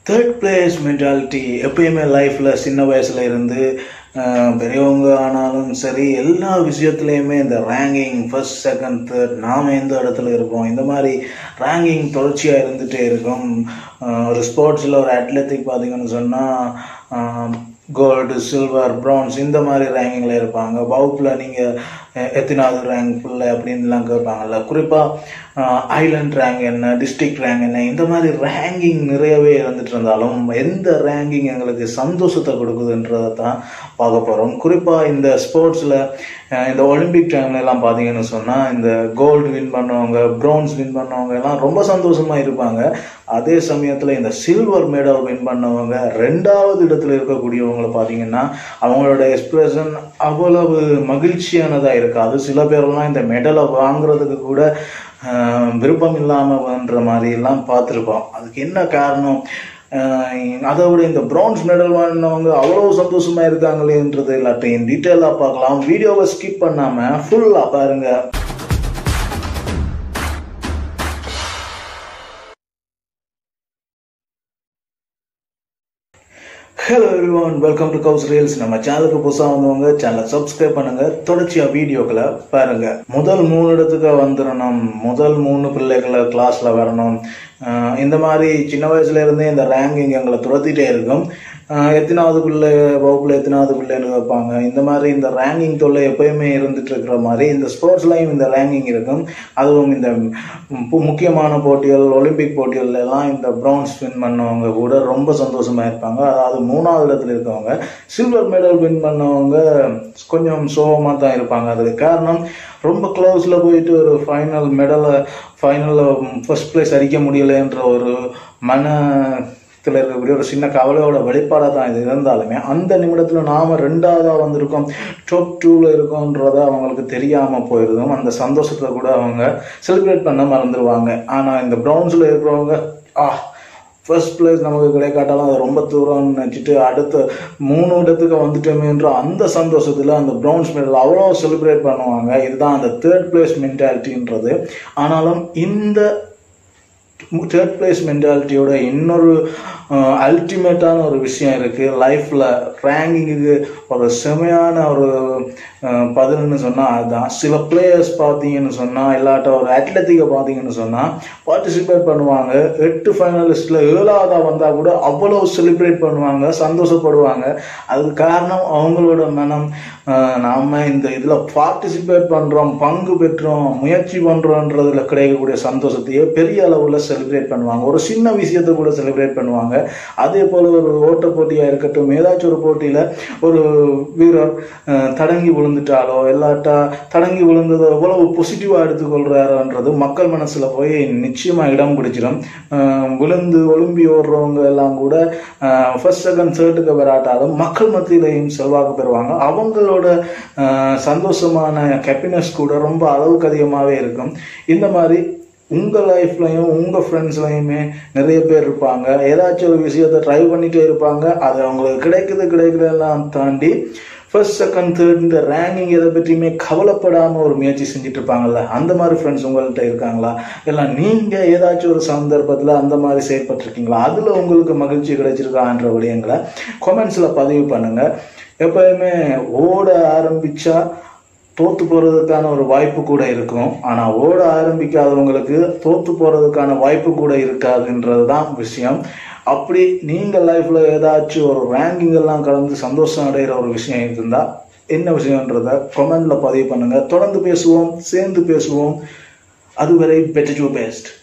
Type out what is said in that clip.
third place mentality எப்பயுமே லைஃப்பில் சின்ன வயசுல இருந்து ஆஹ், பெரியவங்க ஆனாலும் சரி எல்லா விஷயத்துலையுமே இந்த ரேங்கிங் ஃபர்ஸ்ட் செகண்ட் தேர்ட் நாம் எந்த இடத்துல இருக்கோம் இந்த மாதிரி ரேங்கிங் தொடர்ச்சியாக இருந்துகிட்டே இருக்கும் ஆஹ், ஒரு ஸ்போர்ட்ஸில் ஒரு அத்லெட்டிக் பார்த்தீங்கன்னு சொன்னால் கோல்டு சில்வர் ப்ரான்ஸ் இந்த மாதிரி ரேங்கிங்கில் இருப்பாங்க வகுப்பில் நீங்கள் எத்தனாவது ரேங்க் பிள்ளை அப்படின்லாம் கேட்பாங்கல்ல குறிப்பாக ஐலண்ட் ரேங்க் என்ன டிஸ்ட்ரிக்ட் ரேங்க் என்ன இந்த மாதிரி ரேங்கிங் நிறையவே இருந்துட்டு இருந்தாலும் எந்த ரேங்கிங் எங்களுக்கு சந்தோஷத்தை கொடுக்குதுன்றதை தான் பார்க்க போகிறோம் குறிப்பாக இந்த ஸ்போர்ட்ஸில் இந்த ஒலிம்பிக் டைம்ல எல்லாம் பார்த்தீங்கன்னு சொன்னால் இந்த கோல்டு வின் பண்ணவங்க ப்ரோன்ஸ் வின் பண்ணவங்க எல்லாம் ரொம்ப சந்தோஷமாக இருப்பாங்க அதே சமயத்தில் இந்த சில்வர் மெடல் வின் பண்ணவங்க ரெண்டாவது இடத்துல இருக்கக்கூடியவங்களை பார்த்தீங்கன்னா அவங்களோட எக்ஸ்பிரஷன் அவ்வளவு மகிழ்ச்சியானதாக இருக்காது சில பேரெல்லாம் இந்த மெடலை வாங்குறதுக்கு கூட ஆஹ், விருப்பம் இல்லாமல் பண்ற மாதிரி எல்லாம் பார்த்துருப்போம் அதுக்கு என்ன காரணம் ஆஹ், அதை விட இந்த பிரான்ஸ் மெடல் வாங்கினவங்க அவ்வளோ சந்தோஷமா இருக்காங்களேன்றது எல்லாத்தையும் டீட்டெயிலாக பார்க்கலாம் வீடியோவை ஸ்கிப் பண்ணாமல் ஃபுல்லாக பாருங்க ஹலோ எவ்ரிவான் வெல்கம் டு கவுஸ் ரீல்ஸ் நம்ம சேனலுக்கு புதுசாக வந்தவங்க சேனலை சப்ஸ்கிரைப் பண்ணுங்க தொடர்ச்சியாக வீடியோக்களை பாருங்க முதல் மூணு இடத்துக்கு வந்துடணும் முதல் மூணு பிள்ளைகளை கிளாஸில் வரணும் ஆஹ் இந்த மாதிரி சின்ன வயசுல இருந்தே இந்த ரேங்கிங் எங்களை துரத்திட்டே இருக்கும் ஆஹ் எத்தனாவது பிள்ளை வகுப்புல எத்தனாவது பிள்ளைன்னு வைப்பாங்க இந்த மாதிரி இந்த ரேங்கிங் தொல்லை எப்பயுமே இருந்துட்டு இருக்கிற மாதிரி இந்த ஸ்போர்ட்ஸ்லையும் இந்த ரேங்கிங் இருக்கும் அதுவும் இந்த மு- முக்கியமான போட்டிகள் ஒலிம்பிக் போட்டிகள்ல எல்லாம் இந்த ப்ரௌன்ஸ் வின் பண்ணவங்க கூட ரொம்ப சந்தோஷமா இருப்பாங்க அதாவது மூணாவது இடத்துல இருக்கவங்க சில்வர் மெடல் வின் பண்ணவங்க கொஞ்சம் சோகமாக தான் இருப்பாங்க அதுக்கு காரணம் ரொம்ப க்ளோஸில் போயிட்டு ஒரு ஃபைனல் மெடலை ஃபைனலில் ஃபர்ஸ்ட் ப்ளேஸ் அடிக்க முடியலைன்ற ஒரு மன இதில் இருக்கக்கூடிய ஒரு சின்ன கவலையோட வெளிப்பாடாக தான் இது இருந்தாலுமே அந்த நிமிடத்தில் நாம் ரெண்டாவதாக வந்திருக்கோம் டாப் டூவில் இருக்கோன்றத அவங்களுக்கு தெரியாமல் போயிருதும் அந்த சந்தோஷத்தை கூட அவங்க செலிப்ரேட் பண்ண மறந்துடுவாங்க ஆனால் இந்த ப்ரௌன்ஸில் இருக்கிறவங்க ஆ ஃபர்ஸ்ட் பிளேஸ் நமக்கு கிடைக்காட்டாலும் அது ரொம்ப தூரம்னு நினச்சிட்டு அடுத்த மூணு இடத்துக்கு வந்துட்டோமேன்ற அந்த சந்தோஷத்தில் அந்த ப்ரௌன்ஸ் மெடல் அவ்வளோ செலிப்ரேட் பண்ணுவாங்க இதுதான் அந்த தேர்ட் பிளேஸ் மென்டாலிட்டின்றது ஆனாலும் இந்த தேர்ட் பிளேஸ் மென்டாலிட்டியோட இன்னொரு அல்டிமேட்டான ஒரு விஷயம் இருக்குது லைஃப்பில் ரேங்கிங்குக்கு ஒரு செமையான ஒரு அஹ், பதில்னு சொன்னால் அதுதான் சில பிளேயர்ஸ் பார்த்தீங்கன்னு சொன்னால் இல்லாட்ட ஒரு அத்லெட்டிக்கை பார்த்தீங்கன்னு சொன்னால் பார்ட்டிசிபேட் பண்ணுவாங்க எட்டு ஃபைனலிஸ்ட்டில் ஏழாவதாக வந்தால் கூட அவ்வளோ செலிப்ரேட் பண்ணுவாங்க சந்தோஷப்படுவாங்க அதுக்கு காரணம் அவங்களோட மனம் அஹ், நாம இந்த இதில் பார்ட்டிசிபேட் பண்ணுறோம் பங்கு பெற்றோம் முயற்சி பண்ணுறோன்றதுல கிடைக்கக்கூடிய சந்தோஷத்தையே பெரிய அளவில் செலிப்ரேட் பண்ணுவாங்க ஒரு சின்ன விஷயத்தை கூட செலிப்ரேட் பண்ணுவாங்க அதே போல் ஒரு ஓட்ட போட்டியாக இருக்கட்டும் ஏதாச்சும் ஒரு போட்டியில் ஒரு வீரர் அஹ், தடங்கி விழுந்துட்டாலோ இல்லாட்டா தடங்கி விழுந்ததை எவ்வளவு பாசிட்டிவாக எடுத்துக்கொள்றாருன்றது மக்கள் மனசில் போய் நிச்சயமாக இடம் பிடிச்சிடும் அஹ், விழுந்து ஒலிம்பி ஓடுறவங்க எல்லாம் கூட ஃபர்ஸ்ட் செகண்ட் தேர்ட்டுக்கு வராட்டாலும் மக்கள் மத்தியிலையும் செல்வாக்கு பெறுவாங்க அவங்களோட அஹ், சந்தோஷமான ஹாப்பினஸ் கூட ரொம்ப அளவுக்கு அதிகமாகவே இருக்கும் இந்த மாதிரி உங்கள் லைஃப்லையும் உங்கள் ஃப்ரெண்ட்ஸ்லையுமே நிறைய பேர் இருப்பாங்க ஏதாச்சும் ஒரு விஷயத்தை ட்ரை பண்ணிட்டே இருப்பாங்க அது அவங்களுக்கு கிடைக்குது கிடைக்கிறதெல்லாம் தாண்டி ஃபர்ஸ்ட் செகண்ட் தேர்ட் இந்த ரேங்கிங் எதை பற்றியுமே கவலைப்படாமல் ஒரு முயற்சி செஞ்சுட்டு இருப்பாங்கல்ல அந்த மாதிரி ஃப்ரெண்ட்ஸ் உங்கள்கிட்ட இருக்காங்களா இல்லை நீங்கள் ஏதாச்சும் ஒரு சந்தர்ப்பத்தில் அந்த மாதிரி செயல்பட்டிருக்கீங்களா அதில் உங்களுக்கு மகிழ்ச்சி கிடைச்சிருக்கான்ற விடயங்களை கொமெண்ட்ஸில் பதிவு பண்ணுங்கள் எப்பயுமே ஓட ஆரம்பித்தா தோத்து போகிறதுக்கான ஒரு வாய்ப்பு கூட இருக்கும் ஆனால் ஓட ஆரம்பிக்காதவங்களுக்கு தோத்து போகிறதுக்கான வாய்ப்பு கூட இருக்காதுன்றது தான் விஷயம் அப்படி நீங்கள் லைஃப்பில் ஏதாச்சும் ஒரு ரேங்கிங் எல்லாம் கலந்து சந்தோஷம் அடைகிற ஒரு விஷயம் இருந்தால் என்ன விஷயன்றத கமெண்டில் பதிவு பண்ணுங்கள் தொடர்ந்து பேசுவோம் சேர்ந்து பேசுவோம் அதுவரை பெட்டர் டு பெஸ்ட்